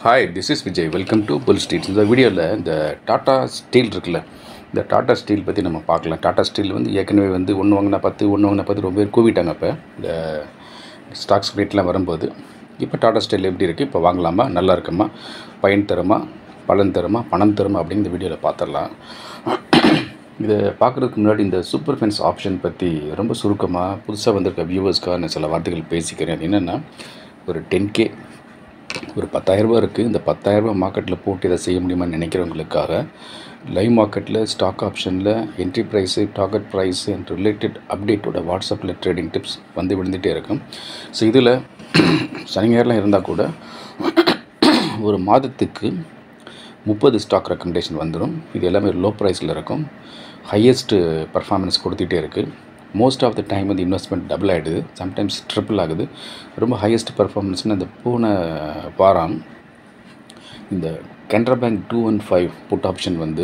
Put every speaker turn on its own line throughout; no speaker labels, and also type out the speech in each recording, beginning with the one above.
hi this is Vijay welcome to Bull Street இந்த வீடியோவில் இந்த டாடா ஸ்டீல் இருக்குல்ல இந்த டாடா ஸ்டீல் பற்றி நம்ம பார்க்கலாம் டாடா ஸ்டீல் வந்து ஏற்கனவே வந்து ஒன்று வாங்கினா பத்து ஒன்று வாங்கினா பத்து ரொம்ப பேர் கூவிட்டாங்க இப்போ இந்த ஸ்டாக்ஸ் ரேட்லாம் வரும்போது இப்போ டாடா ஸ்டீல் எப்படி இருக்குது இப்போ வாங்கலாமா நல்லா இருக்குமா பயன் தருமா பலன் தருமா பணம் தருமா அப்படின்னு இந்த வீடியோவில் பார்த்துடலாம் இதை பார்க்குறதுக்கு முன்னாடி இந்த சூப்பர் ஃபென்ஸ் ஆப்ஷன் பற்றி ரொம்ப சுருக்கமாக புதுசாக வந்திருக்க வியூவர்ஸ்க்காக நான் சில வார்த்தைகள் பேசிக்கிறேன் அது என்னென்னா ஒரு டென் கே ஒரு பத்தாயிரரூபா இருக்குது இந்த பத்தாயிரரூபா மார்க்கெட்டில் போட்டு இதை செய்ய முடியுமான்னு நினைக்கிறவங்களுக்காக லைவ் மார்க்கெட்டில் ஸ்டாக் ஆப்ஷனில் entry price target price and related அப்டேட்டோட வாட்ஸ்அப்பில் ட்ரேடிங் டிப்ஸ் வந்து விழுந்துகிட்டே இருக்கும் ஸோ இதில் சனி ஞாயிறுலாம் இருந்தால் கூட ஒரு மாதத்துக்கு முப்பது ஸ்டாக் ரெக்கமெண்டேஷன் வந்துடும் இது எல்லாமே லோ ப்ரைஸில் இருக்கும் ஹையஸ்ட்டு பர்ஃபார்மன்ஸ் கொடுத்துட்டே இருக்குது மோஸ்ட் ஆஃப் த டைம் வந்து இன்வெஸ்ட்மெண்ட் டபுள் ஆகிடுது சம்டைம்ஸ் ட்ரிபிள் ஆகுது ரொம்ப ஹையஸ்ட் பர்ஃபார்மன்ஸ்னு அந்த போன வாரம் இந்த Canara bank two one five put option வந்து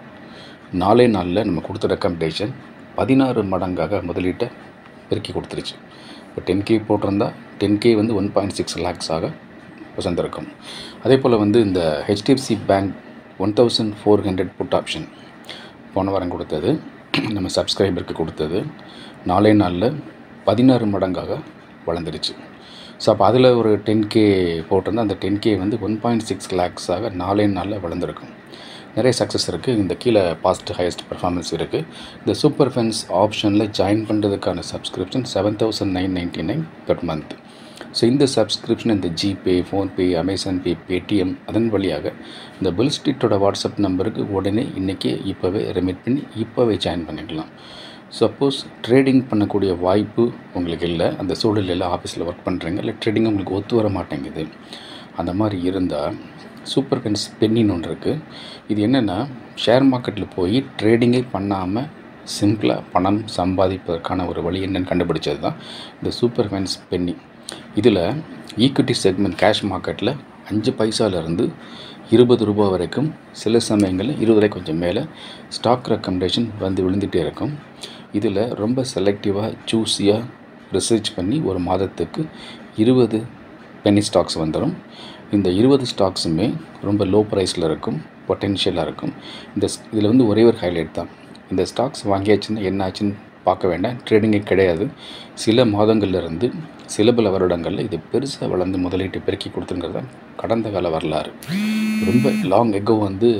நாலே நாளில் நம்ம கொடுத்த ரெக்கமெண்டேஷன் பதினாறு மடங்காக முதலீட்டை பெருக்கி கொடுத்துருச்சு இப்போ டென் கே போட்டிருந்தா டென் கே வந்து ஒன் பாயிண்ட் சிக்ஸ் லேக்ஸாக வசந்திருக்கும் அதே போல் வந்து இந்த HDFC bank one thousand four hundred put option போன வாரம் கொடுத்தது நம்ம சப்ஸ்கிரைபருக்கு கொடுத்தது நாலே நாளில் பதினாறு மடங்காக வளர்ந்துருச்சு ஸோ அப்போ அதில் ஒரு டென் கே போட்டிருந்தா அந்த டென் கே வந்து ஒன் பாயிண்ட் சிக்ஸ் லேக்ஸாக நாலே நாளில் வளர்ந்துருக்கும் நிறைய சக்ஸஸ் இருக்குது இந்த கீழே பாஸ்ட் ஹையஸ்ட் பர்ஃபார்மன்ஸ் இருக்குது இந்த சூப்பர் ஃபென்ஸ் ஆப்ஷனில் ஜாயின் பண்ணுறதுக்கான subscription seven thousand nine ninety nine per month so இந்த சப்ஸ்கிரிப்ஷன் இந்த GPay PhonePe Amazon Pay Paytm அதன் வழியாக இந்த புல் ஸ்ட்ரீட்டோட வாட்ஸ்அப் நம்பருக்கு உடனே இன்றைக்கி இப்போவே ரெமிட் பண்ணி இப்போவே ஜாயின் பண்ணிக்கலாம் சப்போஸ் ட்ரேடிங் பண்ணக்கூடிய வாய்ப்பு உங்களுக்கு இல்லை அந்த சூழலில் ஆஃபீஸில் ஒர்க் பண்ணுறீங்க இல்லை ட்ரேடிங் உங்களுக்கு ஒத்து வர மாட்டேங்குது அந்த மாதிரி இருந்தால் சூப்பர் பென்ஸ் பென்னின்னு ஒன்று இருக்குது இது என்னென்னா ஷேர் மார்க்கெட்டில் போய் ட்ரேடிங்கே பண்ணாமல் சிம்பிளாக பணம் சம்பாதிப்பதற்கான ஒரு வழி என்னன்னு கண்டுபிடிச்சது தான் இந்த சூப்பர் ஃபென்ஸ் பென்னி இதில் ஈக்விட்டி செக்மெண்ட் கேஷ் மார்க்கெட்டில் அஞ்சு பைசாலேருந்து இருபது ரூபா வரைக்கும் சில சமயங்களில் இருபது ரூபாய் கொஞ்சம் மேலே ஸ்டாக் ரெக்கமெண்டேஷன் வந்து விழுந்துகிட்டே இருக்கும் இதில் ரொம்ப செலக்டிவாக சூஸியாக ரிசர்ச் பண்ணி ஒரு மாதத்துக்கு இருபது பென்னி ஸ்டாக்ஸ் வந்துடும் இந்த இருபது ஸ்டாக்ஸுமே ரொம்ப லோ ப்ரைஸில் இருக்கும் பொட்டென்ஷியலாக இருக்கும் இந்த இதில் வந்து ஒரே ஒரு ஹைலைட் தான் இந்த ஸ்டாக்ஸ் வாங்கியாச்சுன்னா என்ன ஆச்சுன்னு பார்க்க வேண்டாம் ட்ரேடிங்கே கிடையாது சில மாதங்கள்லேருந்து சில பல வருடங்களில் இது பெருசாக வளர்ந்து முதலீட்டு பெருக்கி கொடுத்துங்கிறது தான் கடந்த கால வரலாறு ரொம்ப லாங் எக்கோ வந்து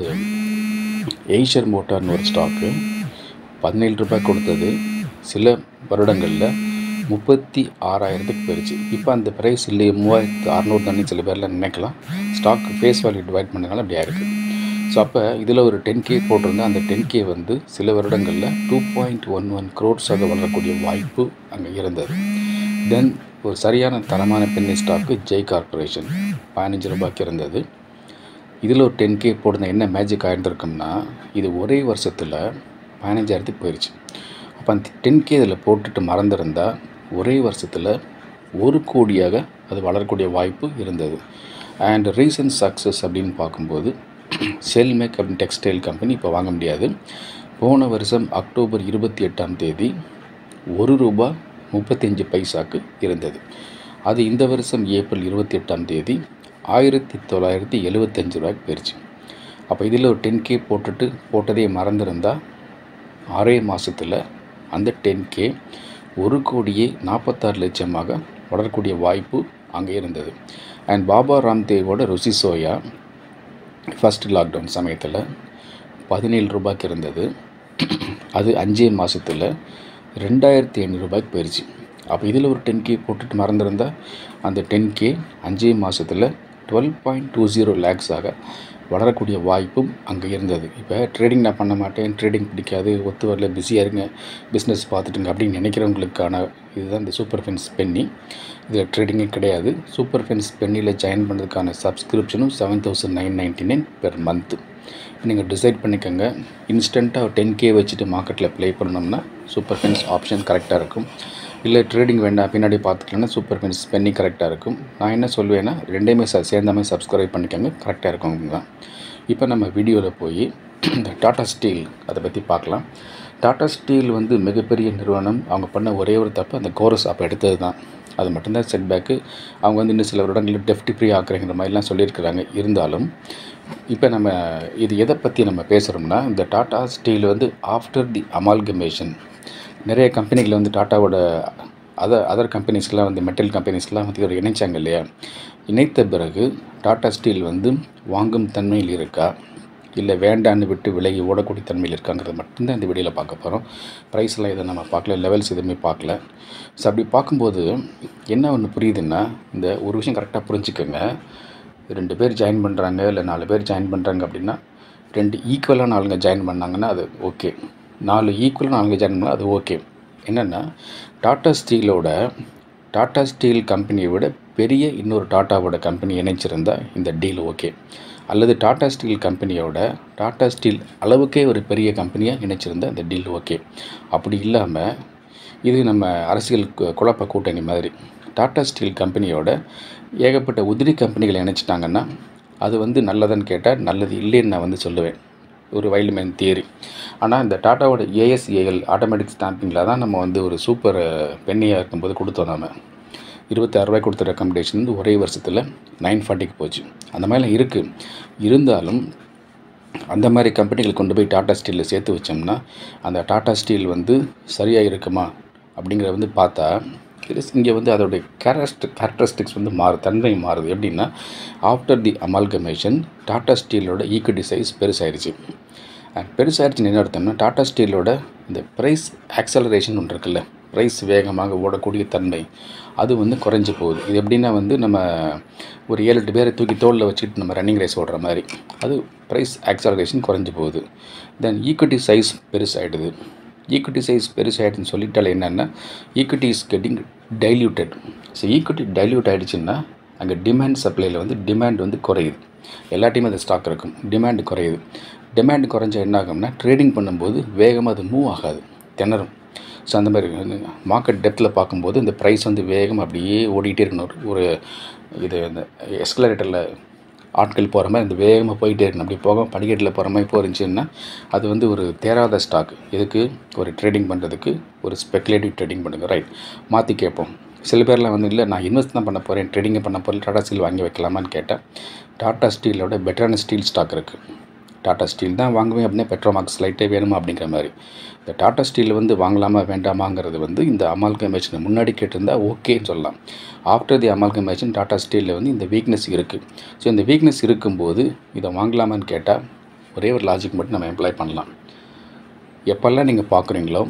எய்ஷர் மோட்டார்னு ஒரு ஸ்டாக்கு பதினேழு ரூபாய் கொடுத்தது சில வருடங்களில் முப்பத்தி ஆறாயிரத்துக்கு போயிடுச்சு இப்போ அந்த ப்ரைஸ் இல்லையே மூவாயிரத்து அறநூறு தானே சில பேர்லாம் நினைக்கலாம் ஸ்டாக் ஃபேஸ் வேல்யூ டிவைட் பண்ணனால அப்படியா இருக்குது ஸோ அப்போ இதில் ஒரு டென் கே போட்டிருந்தா அந்த டென் கே வந்து சில வருடங்களில் டூ பாயிண்ட் ஒன் ஒன் க்ரோட்ஸாக வளரக்கூடிய வாய்ப்பு அங்கே இருந்தது தென் ஒரு சரியான தரமான பெண்ணை ஸ்டாக்கு ஜெய் கார்பரேஷன் பதினஞ்சு ரூபாய்க்கு இருந்தது இதில் ஒரு டென் கே போட்டிருந்த என்ன மேஜிக் ஆகிருந்திருக்கும்னா இது ஒரே வருஷத்தில் பதினஞ்சாயிரத்துக்கு போயிடுச்சு அப்போ அந்த டென் கே இதில் போட்டுட்டு மறந்துருந்தால் ஒரே வருஷத்தில் ஒரு கோடியாக அது வளரக்கூடிய வாய்ப்பு இருந்தது அண்ட் ரீசன்ட் சக்ஸஸ் அப்படின்னு பார்க்கும்போது செல் மேக் அப்படின்னு டெக்ஸ்டைல் கம்பெனி இப்போ வாங்க முடியாது போன வருஷம் அக்டோபர் இருபத்தி எட்டாம் தேதி ஒரு ரூபா முப்பத்தஞ்சு பைசாக்கு இருந்தது அது இந்த வருஷம் ஏப்ரல் இருபத்தி எட்டாம் தேதி ஆயிரத்தி தொள்ளாயிரத்தி எழுபத்தஞ்சு ரூபாய்க்கு போயிடுச்சு அப்போ இதில் ஒரு டென் கே போட்டுட்டு போட்டதே மறந்துருந்தால் ஆறே மாதத்தில் அந்த டென் கே ஒரு கோடியே நாற்பத்தாறு லட்சமாக வளரக்கூடிய வாய்ப்பு அங்கே இருந்தது அண்ட் பாபா ராம்தேவோட ருசி சோயா ஃபஸ்ட் லாக்டவுன் சமயத்தில் பதினேழு ரூபாய்க்கு இருந்தது அது அஞ்சே மாதத்தில் ரெண்டாயிரத்தி ஐநூறுரூபாய்க்கு போயிடுச்சு அப்போ இதில் ஒரு டென் கே போட்டுட்டு மறந்துருந்தால் அந்த டென் கே அஞ்சே மாதத்தில் டுவெல் பாயிண்ட் டூ ஜீரோ லேக்ஸாக வளரக்கூடிய வாய்ப்பும் அங்கே இருந்தது இப்போ ட்ரேடிங் நான் பண்ண மாட்டேன் ட்ரேடிங் பிடிக்காது ஒத்து வரல பிஸியாக இருங்க பிஸ்னஸ் பார்த்துட்டுங்க அப்படின்னு நினைக்கிறவங்களுக்கான இதுதான் இந்த சூப்பர் ஃபென்ஸ் பென்னி இதில் ட்ரேடிங்கே கிடையாது சூப்பர் ஃபென்ஸ் பென்னியில் ஜாயின் பண்ணுறதுக்கான சப்ஸ்கிரிப்ஷனும் seven thousand nine ninety nine per month நீங்கள் டிசைட் பண்ணிக்கோங்க இன்ஸ்டண்ட்டாக டென் கே வச்சுட்டு மார்க்கெட்டில் ப்ளே பண்ணோம்னா சூப்பர் ஃபென்ஸ் ஆப்ஷன் கரெக்டாக இருக்கும் இல்லை ட்ரேடிங் வேண்டாம் பின்னாடி பார்த்துக்கலன்னா சூப்பர் ஃபென்ஸ் பென்னி கரெக்டாக இருக்கும் நான் என்ன சொல்வேன்னா ரெண்டையுமே ச சேர்ந்த மாதிரி சப்ஸ்கிரைப் பண்ணிக்கோங்க கரெக்டாக இருக்கும் தான் இப்போ நம்ம வீடியோவில் போய் இந்த டாடா ஸ்டீல் அதை பற்றி பார்க்கலாம் டாடா ஸ்டீல் வந்து மிகப்பெரிய நிறுவனம் அவங்க பண்ண ஒரே ஒரு தப்பு அந்த கோரஸ் அப்போ எடுத்தது தான் அது மட்டும்தான் செட்பேக்கு அவங்க வந்து இன்னும் சில வருடங்களில் டெஃப்டி ஃப்ரீ ஆக்குறங்கிற மாதிரிலாம் சொல்லியிருக்கிறாங்க இருந்தாலும் இப்போ நம்ம இது எதை பற்றி நம்ம பேசுகிறோம்னா இந்த டாடா ஸ்டீல் வந்து ஆஃப்டர் தி அமால்கமேஷன் நிறைய கம்பெனிகள் வந்து டாட்டாவோட அதர் அதர் கம்பெனிஸ்லாம் வந்து மெட்டல் கம்பெனிஸ்லாம் வந்து இவர் இணைச்சாங்க இல்லையா இணைத்த பிறகு டாடா ஸ்டீல் வந்து வாங்கும் தன்மையில் இருக்கா இல்லை வேண்டான்னு விட்டு விலகி ஓடக்கூடிய தன்மையில் இருக்காங்கிறது மட்டும்தான் இந்த வீடியோவில் பார்க்க போகிறோம் ப்ரைஸ்லாம் இதை நம்ம பார்க்கல லெவல்ஸ் எதுவுமே பார்க்கல ஸோ அப்படி பார்க்கும்போது என்ன ஒன்று புரியுதுன்னா இந்த ஒரு விஷயம் கரெக்டாக புரிஞ்சுக்கோங்க ரெண்டு பேர் ஜாயின் பண்ணுறாங்க இல்லை நாலு பேர் ஜாயின் பண்ணுறாங்க அப்படின்னா ரெண்டு ஈக்குவலான ஆளுங்க ஜாயின் பண்ணாங்கன்னா அது ஓகே நாலு ஈக்குவலான ஆளுங்க ஜாயின் பண்ணால் அது ஓகே என்னென்னா டாட்டா ஸ்டீலோட டாட்டா ஸ்டீல் கம்பெனியை விட பெரிய இன்னொரு டாட்டாவோட கம்பெனி இணைச்சிருந்தா இந்த டீல் ஓகே அல்லது டாட்டா ஸ்டீல் கம்பெனியோட டாட்டா ஸ்டீல் அளவுக்கே ஒரு பெரிய கம்பெனியாக இணைச்சிருந்தா இந்த டீல் ஓகே அப்படி இல்லாமல் இது நம்ம அரசியல் கு- குழப்ப கூட்டணி மாதிரி டாட்டா ஸ்டீல் கம்பெனியோட ஏகப்பட்ட உதிரி கம்பெனிகளை இணைச்சிட்டாங்கன்னா அது வந்து நல்லதுன்னு கேட்டால் நல்லது இல்லைன்னு நான் வந்து சொல்லுவேன் ஒரு வைல்ட்மேன் தியரி ஆனால் இந்த டாட்டாவோட ஏஎஸ்ஏஎல் ஆட்டோமேட்டிக் ஸ்டாம்பிங்கில் தான் நம்ம வந்து ஒரு சூப்பர் பெண்ணியாக இருக்கும்போது கொடுத்தோம் நாம இருபத்தாறு ரூபாய் கொடுத்த ரெக்கமெண்டேஷன் வந்து ஒரே வருஷத்தில் நைன் ஃபார்ட்டிக்கு போச்சு அந்த மாதிரிலாம் இருக்குது இருந்தாலும் அந்த மாதிரி கம்பெனிகள் கொண்டு போய் டாடா ஸ்டீலில் சேர்த்து வச்சோம்னா அந்த டாடா ஸ்டீல் வந்து சரியாக இருக்குமா அப்படிங்கிறத வந்து பார்த்தா இங்கே வந்து அதோடைய கேரக்ட் கேரக்டரிஸ்டிக்ஸ் வந்து மாறு தன்மை மாறுது எப்படின்னா ஆஃப்டர் தி அமால்கமேஷன் டாடா ஸ்டீலோட ஈக்விட்டி சைஸ் பெருசாயிருச்சு அண்ட் பெருசாயிருச்சுன்னு என்ன அர்த்தம்னா டாடா ஸ்டீலோட இந்த ப்ரைஸ் ஆக்சலரேஷன் ஒன்று இருக்குல்ல ப்ரைஸ் வேகமாக ஓடக்கூடிய தன்மை அது வந்து குறைஞ்சி போகுது இது எப்படின்னா வந்து நம்ம ஒரு ஏழு எட்டு பேரை தூக்கி தோளில் வச்சுக்கிட்டு நம்ம ரன்னிங் ரேஸ் ஓடுற மாதிரி அது ப்ரைஸ் ஆக்சலரேஷன் குறைஞ்சி போகுது தென் ஈக்விட்டி சைஸ் பெருசாகிடுது ஈக்விட்டி சைஸ் பெருசாகிடுதுன்னு சொல்லிட்டாலே என்னென்னா equity is getting diluted so equity dilute ஆகிடுச்சுன்னா அங்கே டிமாண்ட் சப்ளையில் வந்து டிமாண்ட் வந்து குறையுது எல்லாத்தையுமே அந்த ஸ்டாக் இருக்கும் டிமாண்ட் குறையுது டிமாண்ட் குறைஞ்சா என்ன ஆகும்னா ட்ரேடிங் பண்ணும்போது வேகமாக அது மூவ் ஆகாது திணறும் ஸோ அந்த மாதிரி மார்க்கெட் டெப்த்தில் பார்க்கும்போது இந்த ப்ரைஸ் வந்து வேகமாக அப்படியே ஓடிட்டே இருக்கணும் ஒரு- ஒரு இது இந்த எஸ்கலேட்டரில் ஆட்கள் போகிற மாதிரி இந்த வேகமாக போயிட்டே இருக்கணும் அப்படி போக படிக்கட்டில் போகிற மாதிரி போயிருந்துச்சுன்னா அது வந்து ஒரு தேராத ஸ்டாக் இதுக்கு ஒரு ட்ரேடிங் பண்ணுறதுக்கு ஒரு ஸ்பெகுலேட்டிவ் ட்ரேடிங் பண்ணுங்க ரைட் மாற்றி கேட்போம் சில பேர்லாம் வந்து இல்லை நான் இன்வெஸ்ட் தான் பண்ண போகிறேன் ட்ரேடிங்கே பண்ண போகிறேன் டாடா ஸ்டீல் வாங்கி வைக்கலாமான்னு கேட்டேன் டாடா ஸ்டீலோட பெட்டரான ஸ்டீல் ஸ்டாக் இருக்குது டாடா ஸ்டீல் தான் வாங்குவேன் அப்படின்னா பெட்ரோமாக்ஸ் லைட்டே வேணுமா அப்படிங்கிற மாதிரி இந்த டாடா ஸ்டீல் வந்து வாங்கலாமா வேண்டாமாங்கிறது வந்து இந்த அமால்கமேஷன் முன்னாடி கேட்டிருந்தா ஓகேன்னு சொல்லலாம் ஆஃப்டர் தி அமால்கமேஷன் டாடா ஸ்டீலில் வந்து இந்த வீக்னஸ் இருக்குது ஸோ இந்த வீக்னஸ் இருக்கும்போது இதை வாங்கலாமான்னு கேட்டால் ஒரே ஒரு லாஜிக் மட்டும் நம்ம எம்ப்ளாய் பண்ணலாம் எப்போல்லாம் நீங்கள் பார்க்குறீங்களோ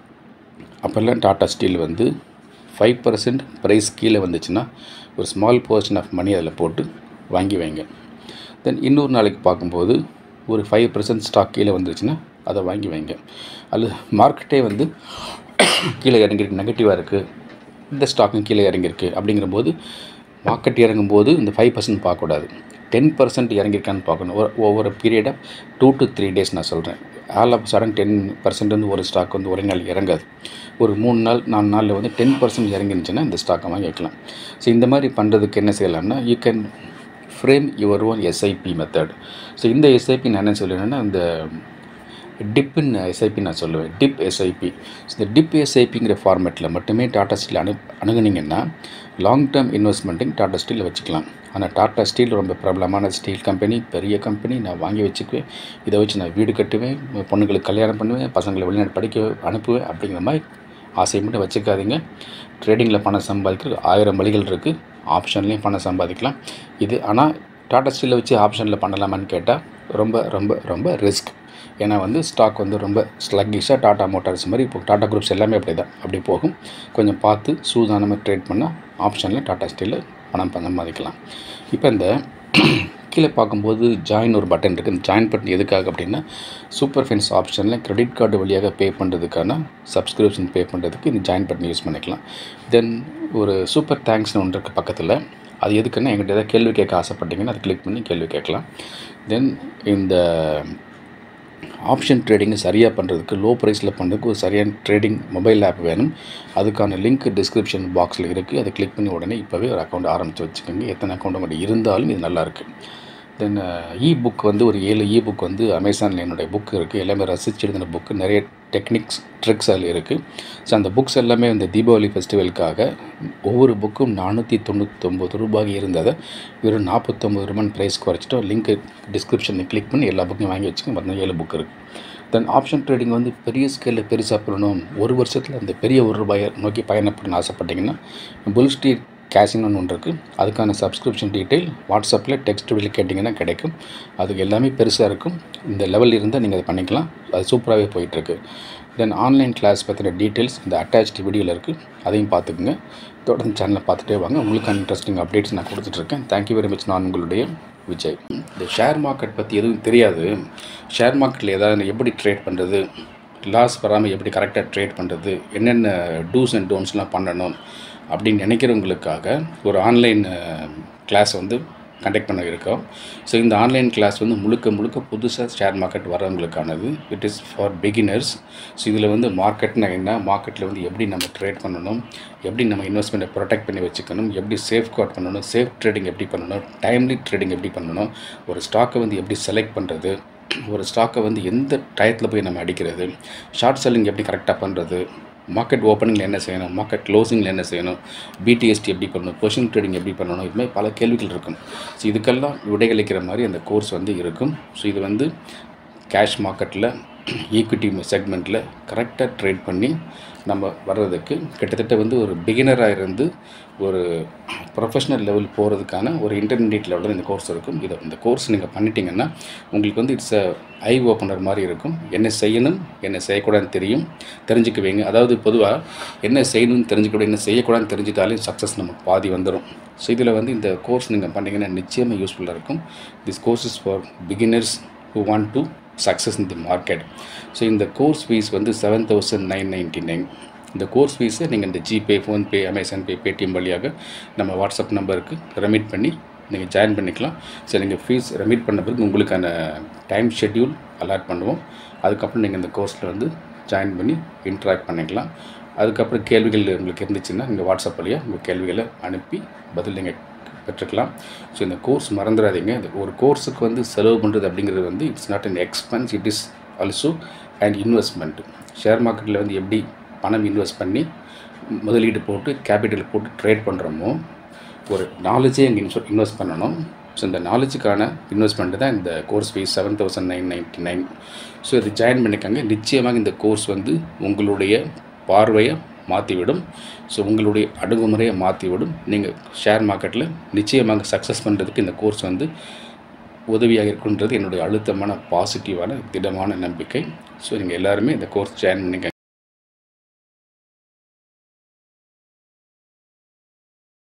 அப்போல்லாம் டாடா ஸ்டீல் வந்து ஃபைவ் பர்சன்ட் ப்ரைஸ் கீழே வந்துச்சுன்னா ஒரு ஸ்மால் போர்ஷன் ஆஃப் மணி அதில் போட்டு வாங்கி வைங்க தென் இன்னொரு நாளைக்கு பார்க்கும்போது ஒரு ஃபைவ் பர்சன்ட் ஸ்டாக் கீழே வந்துருச்சுன்னா அதை வாங்கி வைங்க அல்லது மார்க்கெட்டே வந்து கீழே இறங்கியிருக்கு நெகட்டிவாக இருக்குது இந்த ஸ்டாக்கும் கீழே இறங்கியிருக்கு அப்படிங்கிறபோது மார்க்கெட் இறங்கும்போது இந்த ஃபைவ் பர்சன்ட் பார்க்கக்கூடாது டென் பர்சன்ட் இறங்கியிருக்கான்னு பார்க்கணும் ஒரு ஒவ்வொரு பீரியடாக டூ டு த்ரீ டேஸ் நான் சொல்கிறேன் all of sudden ten percent வந்து ஒரு ஸ்டாக் வந்து ஒரே நாள் இறங்காது ஒரு மூணு நாள் நாலு நாளில் வந்து டென் பர்சன்ட் இறங்கிருந்துச்சுன்னா இந்த ஸ்டாக்கை வாங்கி வைக்கலாம் ஸோ இந்த மாதிரி பண்ணுறதுக்கு என்ன செய்யலாம்னா you can frame your own SIP method so இந்த எஸ்ஐபி நான் என்ன சொல்லுவேன்னா இந்த டிப்பின் எஸ்ஐபி நான் சொல்லுவேன் டிப் எஸ்ஐபி இந்த டிப் எஸ்ஐபிங்கிற ஃபார்மேட்டில் மட்டுமே டாடா ஸ்டீல் அனு அணுகுனீங்கன்னா லாங் டேர்ம் இன்வெஸ்ட்மெண்ட்டையும் டாடா ஸ்டீலில் வச்சுக்கலாம் ஆனால் டாடா ஸ்டீல் ரொம்ப பிரபலமான ஸ்டீல் கம்பெனி பெரிய கம்பெனி நான் வாங்கி வச்சுக்குவேன் இதை வச்சு நான் வீடு கட்டுவேன் பொண்ணுங்களுக்கு கல்யாணம் பண்ணுவேன் பசங்களை வெளிநாடு படிக்க அனுப்புவேன் அப்படிங்கிற மாதிரி ஆசையை மட்டும் வச்சுக்காதீங்க ட்ரேடிங்கில் பணம் சம்பாதிக்கிறது ஆயிரம் வழிகள் இருக்குது ஆப்ஷன்லேயும் பணம் சம்பாதிக்கலாம் இது ஆனால் டாடா ஸ்டீலில் வச்சு ஆப்ஷனில் பண்ணலாமான்னு கேட்டால் ரொம்ப ரொம்ப ரொம்ப ரிஸ்க் ஏன்னா வந்து ஸ்டாக் வந்து ரொம்ப ஸ்லக்கிஷாக டாடா மோட்டார்ஸ் மாதிரி இப்போ டாடா குரூப்ஸ் எல்லாமே அப்படி தான் அப்படி போகும் கொஞ்சம் பார்த்து சூதானமாக ட்ரேட் பண்ணால் ஆப்ஷனில் டாடா ஸ்டீலில் பணம் பண்ண மதிக்கலாம் இப்போ இந்த கீழே பார்க்கும்போது ஜாயின் ஒரு பட்டன் இருக்குது இந்த ஜாயின் பட்டன் எதுக்காக அப்படின்னா சூப்பர் ஃபைன்ஸ் ஆப்ஷனில் கிரெடிட் கார்டு வழியாக பே பண்ணுறதுக்கான சப்ஸ்கிரிப்ஷன் பே பண்ணுறதுக்கு இந்த ஜாயின் பட்டன் யூஸ் பண்ணிக்கலாம் தென் ஒரு சூப்பர் தேங்க்ஸ்னு ஒன்று இருக்குது பக்கத்தில் அது எதுக்குன்னா எங்கிட்ட ஏதாவது கேள்வி கேட்க ஆசைப்பட்டீங்கன்னா அதை கிளிக் பண்ணி கேள்வி கேட்கலாம் தென் இந்த ஆப்ஷன் ட்ரேடிங்கை சரியாக பண்ணுறதுக்கு லோ ப்ரைஸில் பண்ணுறதுக்கு ஒரு சரியான ட்ரேடிங் மொபைல் ஆப் வேணும் அதுக்கான லிங்க் டிஸ்கிரிப்ஷன் பாக்ஸில் இருக்குது அதை கிளிக் பண்ணி உடனே இப்போவே ஒரு அக்கௌண்ட் ஆரம்பித்து வச்சுக்கோங்க எத்தனை அக்கௌண்ட் உங்கள்கிட்ட இருந்தாலும் இது நல்லாயிருக்கு தென் இ புக் வந்து ஒரு ஏழு இ புக் வந்து அமேசானில் என்னுடைய புக் இருக்குது எல்லாமே ரசிச்சு எழுதின புக்கு நிறைய டெக்னிக்ஸ் ட்ரிக்ஸ் அதில் இருக்குது ஸோ அந்த புக்ஸ் எல்லாமே இந்த தீபாவளி ஃபெஸ்டிவலுக்காக ஒவ்வொரு புக்கும் நானூற்றி தொண்ணூத்தொம்பது ரூபாய் இருந்ததை வெறும் நாற்பத்தொம்பது ரூபாய் ப்ரைஸ் குறைச்சிட்டோம் லிங்க் டிஸ்கிரிப்ஷனில் கிளிக் பண்ணி எல்லா புக்கையும் வாங்கி வச்சுக்கோங்க பார்த்தீங்கன்னா ஏழு புக் இருக்குது தென் ஆப்ஷன் ட்ரேடிங் வந்து பெரிய ஸ்கேலில் பெருசாக பண்ணணும் ஒரு வருஷத்தில் அந்த பெரிய ஒரு ரூபாயை நோக்கி பயணப்படணும்னு ஆசைப்பட்டீங்கன்னா புல் ஸ்ட்ரீட் கேஷின்னு ஒன்று இருக்குது அதுக்கான சப்ஸ்கிரிப்ஷன் டீட்டெயில் வாட்ஸ்அப்பில் டெக்ஸ்ட் வழி கேட்டிங்கன்னா கிடைக்கும் அதுக்கு எல்லாமே பெருசாக இருக்கும் இந்த லெவல் இருந்தால் நீங்கள் அதை பண்ணிக்கலாம் அது சூப்பராகவே போயிட்டுருக்கு தென் ஆன்லைன் கிளாஸ் பற்றின டீட்டெயில்ஸ் இந்த அட்டாச்ட் வீடியோவில் இருக்குது அதையும் பார்த்துக்குங்க தொடர்ந்து சேனலை பார்த்துட்டே வாங்க உங்களுக்கான இன்ட்ரெஸ்டிங் அப்டேட்ஸ் நான் கொடுத்துட்ருக்கேன் தேங்க்யூ வெரி மச் நான் உங்களுடைய விஜய் இந்த ஷேர் மார்க்கெட் பற்றி எதுவும் தெரியாது ஷேர் மார்க்கெட்டில் ஏதாவது எப்படி ட்ரேட் பண்ணுறது லாஸ் வராமல் எப்படி கரெக்டாக ட்ரேட் பண்ணுறது என்னென்ன டூஸ் அண்ட் டோன்ஸ்லாம் பண்ணணும் அப்படின்னு நினைக்கிறவங்களுக்காக ஒரு ஆன்லைன் கிளாஸ் வந்து கண்டக்ட் பண்ண இருக்கோம் ஸோ இந்த ஆன்லைன் கிளாஸ் வந்து முழுக்க முழுக்க புதுசாக ஷேர் மார்க்கெட் வரவங்களுக்கானது it is for beginners so இதில் வந்து மார்க்கெட்னா என்ன மார்க்கெட்டில் வந்து எப்படி நம்ம ட்ரேட் பண்ணணும் எப்படி நம்ம இன்வெஸ்ட்மெண்ட்டை ப்ரொடெக்ட் பண்ணி வச்சுக்கணும் எப்படி சேஃப் கார்ட் பண்ணணும் சேஃப் ட்ரேடிங் எப்படி பண்ணணும் டைம்லி ட்ரேடிங் எப்படி பண்ணணும் ஒரு ஸ்டாக்கை வந்து எப்படி செலக்ட் பண்ணுறது ஒரு ஸ்டாக்கை வந்து எந்த டயத்தில் போய் நம்ம அடிக்கிறது ஷார்ட் செல்லிங் எப்படி கரெக்டாக பண்ணுறது மார்க்கெட் ஓப்பனிங்கில் என்ன செய்யணும் மார்க்கெட் க்ளோசிங்கில் என்ன செய்யணும் பிடிஎஸ்டி எப்படி பண்ணணும் பொசிஷன் ட்ரேடிங் எப்படி பண்ணணும் இது மாதிரி பல கேள்விகள் இருக்கும் ஸோ இதுக்கெல்லாம் விடையளிக்கிற மாதிரி அந்த கோர்ஸ் வந்து இருக்கும் ஸோ இது வந்து கேஷ் மார்க்கெட்டில் ஈக்விட்டி செக்மெண்ட்டில் கரெக்டாக ட்ரேட் பண்ணி நம்ம வர்றதுக்கு கிட்டத்தட்ட வந்து ஒரு பிகினராக இருந்து ஒரு ப்ரொஃபஷ்னல் லெவல் போகிறதுக்கான ஒரு இன்டர்மீடியட் லெவலில் இந்த கோர்ஸ் இருக்கும் இதை இந்த கோர்ஸ் நீங்கள் பண்ணிட்டீங்கன்னா உங்களுக்கு வந்து இட்ஸ் அ ஐ ஓப்பனர் மாதிரி இருக்கும் என்ன செய்யணும் என்ன செய்யக்கூடாதுன்னு தெரியும் தெரிஞ்சுக்குவீங்க அதாவது பொதுவாக என்ன செய்யணும்னு தெரிஞ்சுக்கூட என்ன செய்யக்கூடாதுன்னு தெரிஞ்சுட்டாலே சக்ஸஸ் நமக்கு பாதி வந்துடும் ஸோ இதில் வந்து இந்த கோர்ஸ் நீங்கள் பண்ணிங்கன்னா நிச்சயமாக யூஸ்ஃபுல்லாக இருக்கும் this course is for beginners who want to success in the market so இந்த கோர்ஸ் ஃபீஸ் வந்து seven thousand nine ninety nine இந்த கோர்ஸ் ஃபீஸை நீங்கள் இந்த GPay PhonePe Amazon Pay Paytm வழியாக நம்ம வாட்ஸ்அப் நம்பருக்கு ரெமிட் பண்ணி நீங்கள் ஜாயின் பண்ணிக்கலாம் ஸோ நீங்கள் ஃபீஸ் ரெமிட் பண்ண பிறகு உங்களுக்கான டைம் ஷெட்யூல் அலாட் பண்ணுவோம் அதுக்கப்புறம் நீங்கள் இந்த கோர்ஸில் வந்து ஜாயின் பண்ணி இன்ட்ராக்ட் பண்ணிக்கலாம் அதுக்கப்புறம் கேள்விகள் உங்களுக்கு இருந்துச்சுன்னா நீங்கள் வாட்ஸ்அப் வழியாக உங்கள் கேள்விகளை அனுப்பி பதில் நீங்கள் பெற்றுக்கலாம் ஸோ இந்த கோர்ஸ் மறந்துடாதீங்க இந்த ஒரு கோர்ஸுக்கு வந்து செலவு பண்ணுறது அப்படிங்கிறது வந்து it's not an expense it is also and investment share மார்க்கெட்டில் வந்து எப்படி பணம் இன்வெஸ்ட் பண்ணி முதலீடு போட்டு கேபிட்டல் போட்டு ட்ரேட் பண்ணுறோமோ ஒரு நாலேஜே இங்கே இன்வெஸ்ட் இன்வெஸ்ட் பண்ணணும் ஸோ இந்த நாலேஜுக்கான இன்வெஸ்ட்மெண்ட் தான் இந்த course fees seven thousand nine ninety nine so இது ஜாயின் பண்ணிக்கோங்க நிச்சயமாக இந்த கோர்ஸ் வந்து உங்களுடைய பார்வையை மாற்றிவிடும் ஸோ உங்களுடைய அணுகுமுறையை மாற்றிவிடும் நீங்கள் ஷேர் மார்க்கெட்டில் நிச்சயமாக சக்ஸஸ் பண்ணுறதுக்கு இந்த கோர்ஸ் வந்து உதவியாக இருக்குன்றது என்னுடைய அழுத்தமான பாசிட்டிவான திடமான நம்பிக்கை ஸோ நீங்கள் எல்லாருமே இந்த கோர்ஸ் ஜாயின் பண்ணிக்கங்க